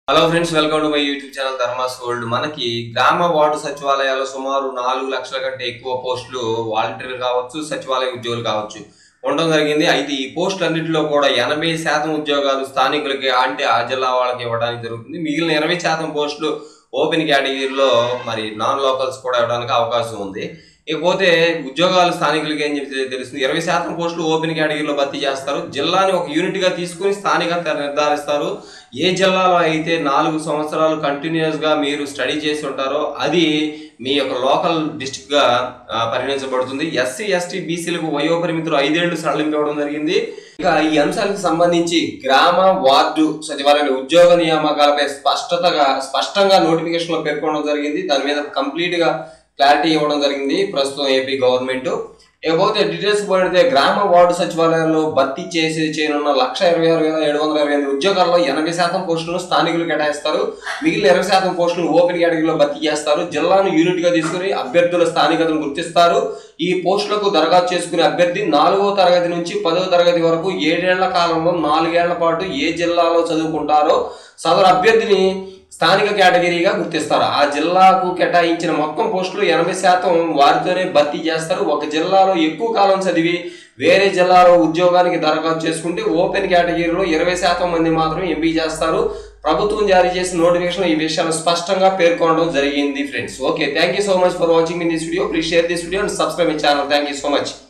hello friends welcome to my YouTube channel Dharma's world మనకి గ్రామ ward సచివాలయాల్లో సుమారు నాలుగు లక్షల కంటే ఎక్కువ పోస్టులు వాలంటీర్లు కావచ్చు సచివాలయ ఉద్యోగులు కావచ్చు ఉండడం జరిగింది అయితే ఈ పోస్టులన్నింటిలో కూడా ఎనభై శాతం ఉద్యోగాలు స్థానికులకి అంటే ఆ జిల్లా వాళ్ళకి ఇవ్వడానికి జరుగుతుంది మిగిలిన ఇరవై శాతం పోస్టులు ఓపెన్ కేటగిరీలో మరి నాన్ లోకల్స్ కూడా ఇవ్వడానికి అవకాశం ఉంది ఇకపోతే ఉద్యోగాలు స్థానికులకి ఏం చెప్తే తెలుస్తుంది ఇరవై శాతం పోస్టులు ఓపెన్ కేటగిరీలో భర్తీ చేస్తారు జిల్లాని ఒక యూనిట్ గా తీసుకుని స్థానికంగా నిర్ధారిస్తారు ఏ జిల్లాలో అయితే నాలుగు సంవత్సరాలు కంటిన్యూస్ గా మీరు స్టడీ చేసి ఉంటారో అది మీ యొక్క లోకల్ డిస్ట్రిక్ట్ గా ఆ, పరిగణించబడుతుంది ఎస్సీ ఎస్టీ బీసీలకు వయోపరిమితులు ఐదేళ్లు సడలింపు ఇవ్వడం జరిగింది ఇక ఈ అంశాలకు సంబంధించి గ్రామ వార్డు సచివాలయ ఉద్యోగ నియామకాలపై స్పష్టతగా స్పష్టంగా నోటిఫికేషన్ లో పేర్కొనడం జరిగింది దాని మీద కంప్లీట్ గా క్లారిటీ ఇవ్వడం జరిగింది ప్రస్తుతం ఏపీ గవర్నమెంట్ ఇకపోతే డీటెయిల్స్ పోయితే గ్రామ వార్డు సచివాలయాల్లో భర్తీ చేసి చేయనున్న లక్ష ఇరవై ఆరు వేల ఏడు వందల ఇరవై ఎనిమిది ఉద్యోగాల్లో ఎనభై శాతం పోస్టులను స్థానికులు కేటాయిస్తారు మిగిలిన ఇరవై శాతం పోస్టులను ఓపెన్ కేటగిరీలో భర్తీ చేస్తారు జిల్లాను యూనిట్ గా తీసుకుని అభ్యర్థుల స్థానికతను గుర్తిస్తారు ఈ పోస్టులకు దరఖాస్తు చేసుకునే అభ్యర్థి నాలుగో తరగతి నుంచి పదవ తరగతి వరకు ఏడేళ్ల కాలంలో నాలుగేళ్ల పాటు ఏ జిల్లాలో చదువుకుంటారో సదరు అభ్యర్థిని స్థానిక కేటగిరీగా గుర్తిస్తారు ఆ జిల్లాకు కేటాయించిన మొత్తం పోస్టులు ఎనభై శాతం వారితోనే భర్తీ చేస్తారు ఒక జిల్లాలో ఎక్కువ కాలం చదివి వేరే జిల్లాలో ఉద్యోగానికి దరఖాస్తు చేసుకుంటే ఓపెన్ కేటగిరీలో ఇరవై శాతం మంది మాత్రమే ఎంపిక చేస్తారు ప్రభుత్వం జారీ చేసిన నోటిఫికేషన్ ఈ విషయాలు స్పష్టంగా పేర్కొనడం జరిగింది friends okay thank you so much for watching in this video please share this video and subscribe my channel thank you so much